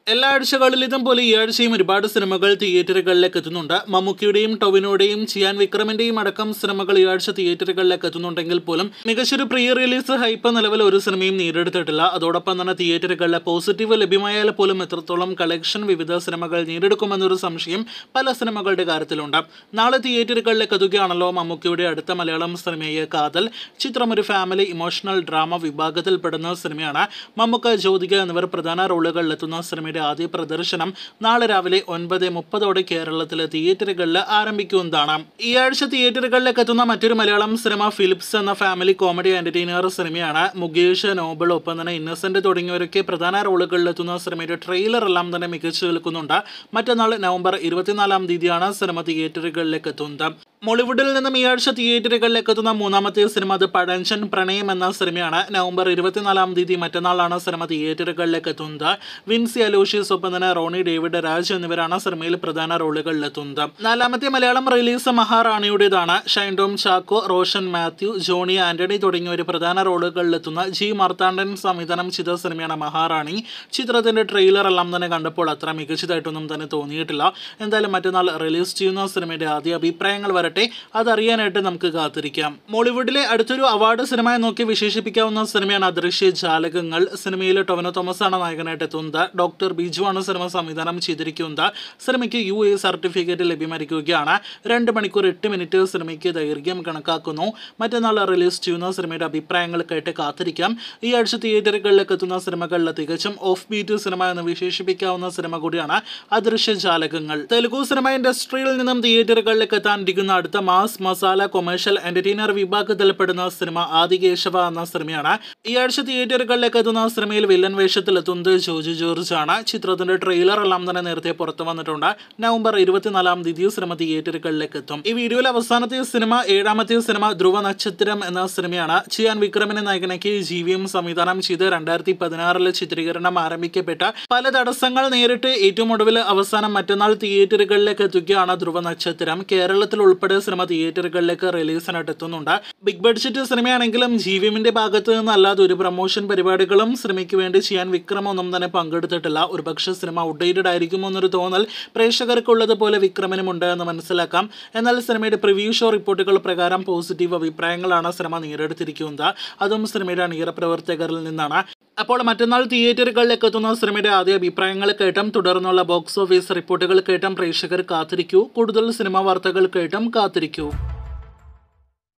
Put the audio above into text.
എല്ലാ ആഴ്ചകളിലും പോലെ ഈ ആഴ്ചയും ഒരുപാട് സിനിമകൾ തിയേറ്ററുകളിലേക്ക് എത്തുന്നുണ്ട് മമ്മൂക്കിയുടെയും ടൊവിനോയുടെയും ചിയാൻ വിക്രമിന്റെയും അടക്കം സിനിമകൾ ഈ ആഴ്ച തിയേറ്ററുകളിലേക്ക് എത്തുന്നുണ്ടെങ്കിൽ പോലും മികച്ചൊരു പ്രീ റിലീസ് ഹൈപ്പ് നിലവിൽ ഒരു സിനിമയും നേടിയെടുത്തിട്ടില്ല അതോടൊപ്പം തന്നെ തിയേറ്ററുകളിലെ പോസിറ്റീവ് ലഭ്യമായാൽ പോലും എത്രത്തോളം കളക്ഷൻ വിവിധ സിനിമകൾ നേടിയെടുക്കുമെന്നൊരു സംശയം പല സിനിമകളുടെ കാര്യത്തിലുണ്ട് നാളെ തിയേറ്ററുകളിലേക്ക് എത്തുകയാണല്ലോ മമ്മൂക്കിയുടെ അടുത്ത മലയാളം സിനിമയായ കാതൽ ചിത്രം ഒരു ഫാമിലി ഇമോഷണൽ ഡ്രാമ വിഭാഗത്തിൽപ്പെടുന്ന സിനിമയാണ് മമ്മൂക്ക ജ്യോതിക എന്നിവർ പ്രധാന റോളുകളിലെത്തുന്ന സിനിമയുടെ ആദ്യ പ്രദർശനം നാളെ രാവിലെ ഒൻപത് മുപ്പതോടെ കേരളത്തിലെ തിയേറ്ററുകളിൽ ആരംഭിക്കുന്നതാണ് ഈ ആഴ്ച തിയേറ്ററുകളിലേക്ക് എത്തുന്ന മറ്റൊരു മലയാളം സിനിമ ഫിലിപ്സ് എന്ന ഫാമിലി കോമഡി എന്റർടൈനർ സിനിമയാണ് മുകേഷ് നോബിൾ ഒപ്പം തന്നെ ഇന്നസെന്റ് തുടങ്ങിയവരൊക്കെ പ്രധാന റോളുകളിലെത്തുന്ന സിനിമയുടെ ട്രെയിലർ എല്ലാം തന്നെ മികച്ചു നിൽക്കുന്നുണ്ട് മറ്റന്നാൾ നവംബർ ഇരുപത്തിനാലാം തീയതിയാണ് സിനിമ തിയേറ്ററുകളിലേക്ക് എത്തുന്നത് മോളിവുഡിൽ നിന്നും ഈ ആഴ്ച തിയേറ്ററുകളിലേക്ക് എത്തുന്ന മൂന്നാമത്തെ സിനിമ അത് പഴഞ്ചൻ പ്രണയം എന്ന സിനിമയാണ് നവംബർ ഇരുപത്തിനാലാം തീയതി മറ്റന്നാളാണ് സിനിമ തിയേറ്ററുകളിലേക്ക് എത്തുന്നത് വിൻസി അലോഷ്യസ് ഒപ്പം തന്നെ റോണി ഡേവിഡ് രാജ് എന്നിവരാണ് സിനിമയിൽ പ്രധാന റോളുകളിലെത്തുന്നത് നാലാമത്തെ മലയാളം റിലീസ് മഹാറാണിയുടേതാണ് ഷൈൻ ടോം ചാക്കോ റോഷൻ മാത്യു ജോണി ആന്റണി തുടങ്ങിയവർ പ്രധാന റോളുകളിലെത്തുന്ന ജി മാർത്താണ്ഡൻ സംവിധാനം ചെയ്ത സിനിമയാണ് മഹാറാണി ചിത്രത്തിന്റെ ട്രെയിലർ എല്ലാം തന്നെ കണ്ടപ്പോൾ അത്ര മികച്ചതായിട്ടൊന്നും തന്നെ തോന്നിയിട്ടില്ല എന്തായാലും മറ്റന്നാൾ റിലീസ് ചെയ്യുന്ന സിനിമയുടെ ആദ്യ അഭിപ്രായങ്ങൾ വരട്ടെ അതറിയാനായിട്ട് നമുക്ക് കാത്തിരിക്കാം മോളിവുഡിലെ അടുത്തൊരു അവാർഡ് സിനിമയെ നോക്കി വിശേഷിപ്പിക്കാവുന്ന സിനിമയാണ് അദൃശ്യ ജാലകങ്ങൾ സിനിമയിൽ ടൊവിനോ തോമസ് ആണ് നായകനായിട്ട് എത്തുന്നത് ഡോക്ടർ ബിജു ആണ് സിനിമ സംവിധാനം ചെയ്തിരിക്കുന്നത് സിനിമയ്ക്ക് യു എ സർട്ടിഫിക്കറ്റ് ലഭ്യമായിരിക്കുകയാണ് രണ്ട് മണിക്കൂർ എട്ട് മിനിറ്റ് സിനിമയ്ക്ക് ദൈർഘ്യം കണക്കാക്കുന്നു മറ്റന്നാൾ റിലീസ് ചെയ്യുന്ന സിനിമയുടെ അഭിപ്രായങ്ങൾ കേട്ട് കാത്തിരിക്കാം ഈ ആഴ്ച തിയേറ്ററുകളിലേക്ക് എത്തുന്ന സിനിമകളിൽ തികച്ചും ഓഫ് ബീറ്റ് സിനിമ എന്ന് വിശേഷിപ്പിക്കാവുന്ന സിനിമ കൂടിയാണ് അദൃശ്യ ജാലകങ്ങൾ തെലുഗു സിനിമ ഇൻഡസ്ട്രിയിൽ നിന്നും തിയേറ്ററുകളിലേക്ക് എത്താനിരിക്കുന്ന അടുത്ത മാസ് മസാല കൊമേഴ്ഷ്യൽ എന്റർടൈനർ വിഭാഗത്തിൽപ്പെടുന്ന സിനിമ ആദികേശവ എന്ന സിനിമയാണ് ഈ ആഴ്ച തിയേറ്ററുകളിലേക്ക് എത്തുന്ന സിനിമയിൽ വില്ലൻ വേഷത്തിലെത്തുന്നത് ജോജു ജോർജ് ആണ് ചിത്രത്തിന്റെ ട്രെയിലർ എല്ലാം തന്നെ നേരത്തെ പുറത്തു വന്നിട്ടുണ്ട് നവംബർ ഇരുപത്തിനാലാം തീയതി സിനിമ തിയേറ്ററുകളിലേക്ക് എത്തും ഈ വീഡിയോയിലെ അവസാനത്തെ സിനിമ ഏഴാമത്തെ സിനിമ ധ്രുവ നക്ഷത്രം എന്ന സിനിമയാണ് ചിയാൻ വിക്രമിനെ നായകനാക്കി ജീവിയും സംവിധാനം ചെയ്ത് രണ്ടായിരത്തി പതിനാറിൽ ചിത്രീകരണം ആരംഭിക്കപ്പെട്ട പല തടസ്സങ്ങൾ നേരിട്ട് ഏറ്റവും ഒടുവിൽ അവസാനം മറ്റന്നാൾ തിയേറ്ററുകളിലേക്ക് എത്തുകയാണ് ധ്രുവ നക്ഷത്രം കേരളത്തിൽ ഉൾപ്പെടെ സിനിമ തിയേറ്ററുകളിലേക്ക് റിലീസിനായിട്ട് എത്തുന്നുണ്ട് ബിഗ് ബഡ്ജറ്റ് സിനിമയാണെങ്കിലും ജീവിമിന്റെ ഭാഗത്ത് നിന്നല്ലാതെ ഒരു പ്രൊമോഷൻ പരിപാടികളും സിനിമയ്ക്ക് വേണ്ടി ചെയ്യാൻ വിക്രം ഒന്നും തന്നെ പങ്കെടുത്തിട്ടില്ല ഒരുപക്ഷെ സിനിമ ഔട്ട്ഡേറ്റഡ് ആയിരിക്കുമോ എന്നൊരു തോന്നൽ പ്രേക്ഷകർക്കുള്ളതുപോലെ വിക്രമിനുമുണ്ട് എന്ന് മനസ്സിലാക്കാം എന്നാൽ സിനിമയുടെ പ്രിവ്യൂ ഷോ റിപ്പോർട്ടുകൾ പ്രകാരം പോസിറ്റീവ് അഭിപ്രായങ്ങളാണ് സിനിമ നേടിയെടുത്തിരിക്കുന്നത് അതും സിനിമയുടെ അണിയറ പ്രവർത്തകരിൽ നിന്നാണ് അപ്പോൾ മറ്റന്നാൾ തിയേറ്ററുകളിലേക്ക് എത്തുന്ന സിനിമയുടെ ആദ്യ അഭിപ്രായങ്ങൾ കേട്ടും തുടർന്നുള്ള ബോക്സ് ഓഫീസ് റിപ്പോർട്ടുകൾ കേട്ടും പ്രേക്ഷകർ കാത്തിരിക്കൂ കൂടുതൽ സിനിമാ വാർത്തകൾ കേട്ടും കാത്തിരിക്കൂ